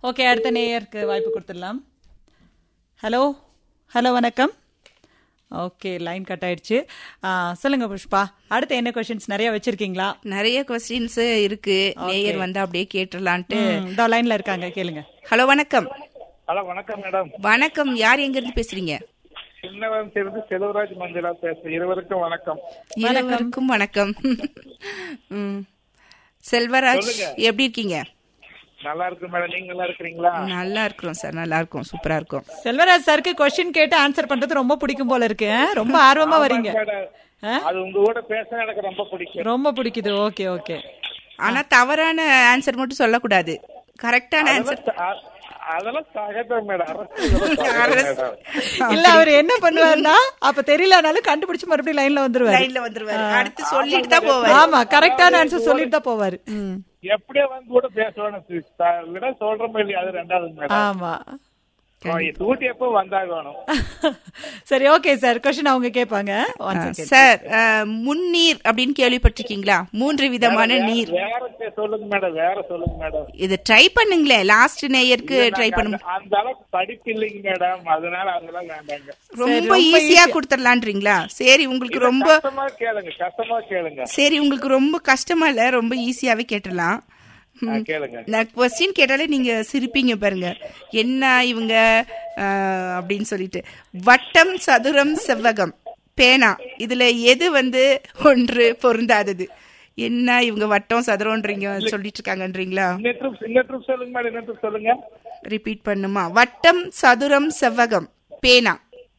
Okay அடுத்த நேயருக்கு வாய்ப்பு கொடுத்துடலாம் ஹலோ ஹலோ வணக்கம் ஓகே லைன் கட் ஆயிடுச்சு ஆ, சொல்லுங்க புஷ்பா அடுத்து என்ன கொஸ்டின்ஸ் நிறைய வச்சிருக்கீங்களா நிறைய கொஸ்டின்ஸ் இருக்கு நேயர் வந்து அப்படியே கேட்டுடலான்ட்டு ம், இதோ லைன்ல இருக்காங்க கேளுங்க ஹலோ வணக்கம் ஹலோ வணக்கம் மேடம் வணக்கம் யார் எங்க இருந்து பேசுறீங்க சின்னவன் சேர்ந்து செல்வராஜ் மஞ்சளா பேசுறேன் இருவருக்கும் வணக்கம் இருவருக்கும் வணக்கம் ம். செல்வராஜ் எப்படி இருக்கீங்க நல்லா இருக்கு மேடம் நீங்க நல்லா இருக்கிறீங்களா நல்லா இருக்கிறோம் சார் நல்லா இருக்கோம் சூப்பரா இருக்கும் செல்வராஜ் சாருக்கு கொஸ்டின் கேட்டு ஆன்சர் பண்றது ரொம்ப பிடிக்கும் போல இருக்கு ஆ? ரொம்ப ஆர்வமா வரீங்க மேடம், ஆ? அது உங்க கூட பேச எனக்கு ரொம்ப பிடிக்கும் ரொம்ப பிடிக்குது ஓகே ஓகே ஆனா தவறான ஆன்சர் மட்டும் சொல்லக்கூடாது கரெக்டான ஆன்சர் அ- அதெல்லாம் சகஜம் மேடம் அரசு இதெல்லாம் சகஜம் மேடம். இல்ல அவர் என்ன பண்ணுவாருன்னா அப்ப தெரியலனாலும் கண்டுபிடிச்சு மறுபடியும் லைன்ல வந்துருவாரு லைன்ல வந்துருவாரு அடுத்து சொல்லிட்டு தான் போவாரு ஆமா கரெக்டான ஆன்சர் சொல்லிட்டு தான் போவாரு ம். எப்படியே வந்து கூட பேசணும் விட சொல்றோம் இல்லையா அது ரெண்டாவது மேடம் ஆமா டூட்டி எப்போ வந்தாகணும் சரி ஓகே சார் கொஸ்டின் அவங்க கேட்பாங்க One second. சார் அஹ், முன்னீர் அப்படின்னு கேள்விப்பட்டிருக்கீங்களா மூன்று விதமான நீர் வேற பே- சொல்லுங்க மேடம் வேற சொல்லுங்க மேடம் இது ட்ரை பண்ணுங்களேன் லாஸ்ட் நேயருக்கு ட்ரை நாங்க பண்ணும் அந்த- அந்த அளவுக்கு படிப்பு இல்லைங்க மேடம் அதனால அதெல்லாம் வேண்டாங்க ரொம்ப ஈஸியா கொடுத்துடலான்றீங்களா சரி உங்களுக்கு ரொம்ப கஷ்டமா கேளுங்க கஷ்டமா கேளுங்க சரி உங்களுக்கு ரொம்ப கஷ்டமா இல்ல ரொம்ப ஈஸியாவே கேட்டுடலாம் ஆ, கேளுங்க நான் கொஸ்டின் கேட்டாலே நீங்க சிரிப்பீங்க பாருங்க என்ன இவங்க அஹ், அப்படின்னு சொல்லிட்டு வட்டம் சதுரம் செவ்வகம் பேனா இதுல எது வந்து ஒன்று பொருந்தாதது என்ன இவங்க வட்டம் சதுரம்ன்றீங்க சொல்லிட்டு இருக்காங்கன்றீங்களா இன்னொரு trip- இன்னொரு trip சொல்லுங்க மேடம் இன்னொரு trip சொல்லுங்க ரிப்பீட் பண்ணுமா வட்டம் சதுரம் செவ்வகம் பேனா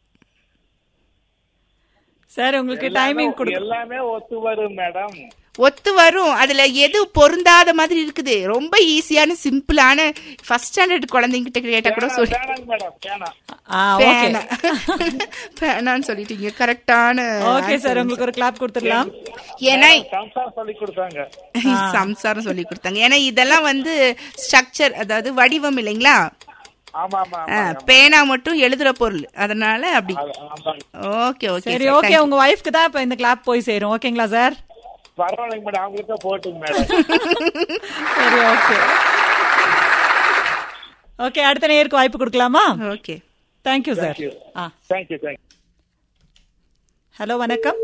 சார் உங்களுக்கு டைமிங் கொடு எல்லாமே ஒத்து வரும் மேடம் ஒத்து வரும் அதுல எது பொருந்தாத மாதிரி இருக்குது ரொம்ப ஈஸியான சிம்பிளான ஃபர்ஸ்ட் ஸ்டாண்டர்ட் குழந்தைங்கிட்ட கேட்டா கூட சொல்லி வேணாங்க மேடம் வேணாம் ஆ ஓகே பேனா பேனான்னு சொல்லிட்டீங்க கரெக்டான ஓகே சார் உங்களுக்கு ஒரு கிளாப் கொடுத்துடலாம் ஏன்னா சம்சாரம் சொல்லி கொடுத்தாங்க சம்சாரம் சொல்லி கொடுத்தாங்க ஏன்னா இதெல்லாம் வந்து ஸ்ட்ரக்சர் அதாவது வடிவம் இல்லைங்களா ஆமா ஆமா ஆ, பேனா மட்டும் எழுதுற பொருள் அதனால அப்படி அது- ஆமாங்க. ஓகே ஓகே சரி ஓகே உங்க ஒய்ஃப்க்கு தான் இப்ப இந்த கிளாப் போய் சேரும் ஓகேங்களா சார் பரவாயில்லைங்க மேடம் அவங்களுக்கு தான் போட்டுங்க மேடம் சரி ஓகே ஓகே அடுத்த நேயருக்கு வாய்ப்பு கொடுக்கலாமா ஓகே தேங்க்யூ சார் ஆ தேங்க்யூ தேங்க்யூ ஹலோ வணக்கம்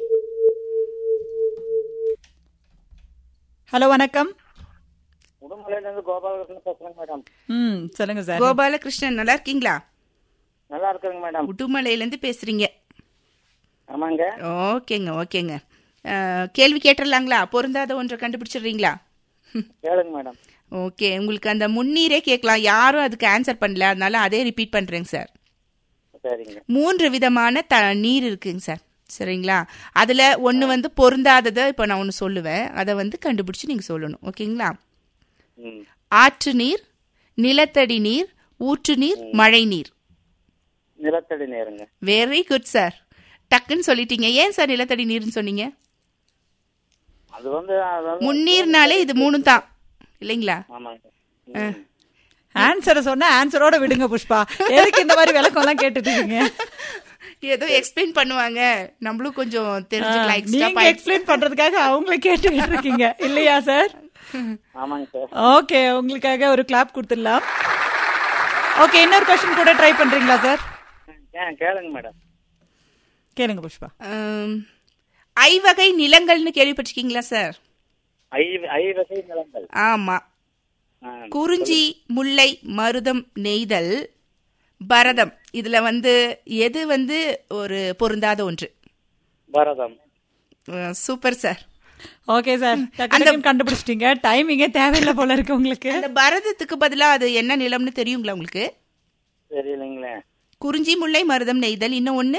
ஹலோ வணக்கம் உடுமலையில இருந்து கோபாலகிருஷ்ணன் பேசுறேங்க மேடம் ம் சொல்லுங்க சார் கோபாலகிருஷ்ணன் நல்லா இருக்கீங்களா நல்லா இருக்குங்க மேடம் உடுமலையில இருந்து பேசுறீங்க ஆமாங்க ஓகேங்க ஓகேங்க அஹ், கேள்வி கேட்டுடலாங்களா பொருந்தாத ஒன்றை கண்டுபிடிச்சிடுறீங்களா கேளுங்க மேடம் ஓகே உங்களுக்கு அந்த முன்னீரே கேட்கலாம் யாரும் அதுக்கு ஆன்சர் பண்ணல அதனால அதே ரிப்பீட் பண்றேங்க சார் சரிங்க மூன்று விதமான த நீர் இருக்குங்க சார் சரிங்களா அதுல ஒன்னு வந்து பொருந்தாததை இப்போ நான் ஒன்று சொல்லுவேன் அதை வந்து கண்டுபிடிச்சு நீங்க சொல்லணும் ஓகேங்களா ம் ஆற்று நீர் நிலத்தடி நீர் ஊற்று நீர் மழை நீர் நிலத்தடி நேருங்க வெரி குட் சார் டக்குன்னு சொல்லிட்டீங்க ஏன் சார் நிலத்தடி நீர்னு சொன்னீங்க அது வந்து அது வந்து- முன்னீர்னாலே இது மூணு தான் இல்லைங்களா ஆமாங்க ஆ. ம். ஆன்சரை சொன்னா ஆன்சரோட விடுங்க புஷ்பா எதுக்கு இந்த மாதிரி விளக்கம் எல்லாம் கேட்டுட்டு இருக்கீங்க ஏதோ எக்ஸ்பிளைன் பண்ணுவாங்க நம்மளும் கொஞ்சம் தெரிஞ்சுக்கலாம் எக்ஸ்ட்ரா நீங்க எக்ஸ்பிளைன் பண்றதுக்காக அவங்கள கேட்டுக்கிட்டு இருக்கீங்க இல்லையா சார் ஆமாங்க சார் ஓகே உங்களுக்காக ஒரு கிளாப் கொடுத்துடலாம் ஓகே இன்னொரு கொஸ்டின் கூட ட்ரை பண்றீங்களா சார் ஆ, கேளுங்க மேடம் கேளுங்க புஷ்பா ஐவகை நிலங்கள்னு கேள்விப்பட்டிருக்கீங்களா சார் ஐ ஐ வகை நிலங்கள் ஆமா ஆ, குறிஞ்சி முல்லை மருதம் நெய்தல் பரதம் இதுல வந்து எது வந்து ஒரு பொருந்தாத ஒன்று பரதம் சூப்பர் சார் ஓகே சார் டக்குனு கண்டுபிடிச்சிட்டீங்க டைமிங்கே தேவையில்லை போல இருக்கு உங்களுக்கு அந்த பரதத்துக்கு பதிலா அது என்ன நிலம்னு தெரியுங்களா உங்களுக்கு தெரியலைங்களே குறிஞ்சி முல்லை மருதம் நெய்தல் இன்னும் ஒண்ணு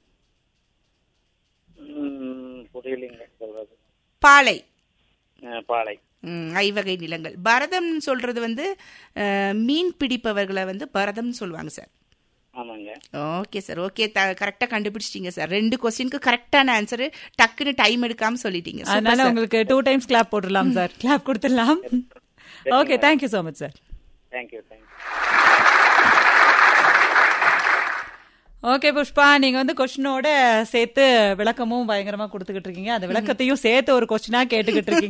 ம், புரியலைங்க சொல்றது பாலை ஆ, பாலை ம், ஐவகை நிலங்கள் பரதம்னு சொல்றது வந்து அஹ், மீன் பிடிப்பவர்களை வந்து பரதம்னு சொல்லுவாங்க சார் ஆமாங்க ஓகே சார் ஓகே கரெக்டா கண்டுபிடிச்சிட்டீங்க சார் ரெண்டு கொஸ்டினுக்கு கரெக்டான ஆன்சர் டக்குன்னு டைம் எடுக்காம சொல்லிட்டீங்க Super அதனால sir. உங்களுக்கு டூ டைம்ஸ் கிளாப் போட்டுடலாம் சார் கிளாப் கொடுத்துடலாம் okay thank you so much sir thank you thank you okay Pushpa நீங்க வந்து கொஸ்டினோட சேர்த்து விளக்கமும் பயங்கரமா கொடுத்துக்கிட்டு இருக்கீங்க அந்த விளக்கத்தையும் சேர்த்து ஒரு கொஸ்டினா கேட்டுக்கிட்டு இருக்கீங்க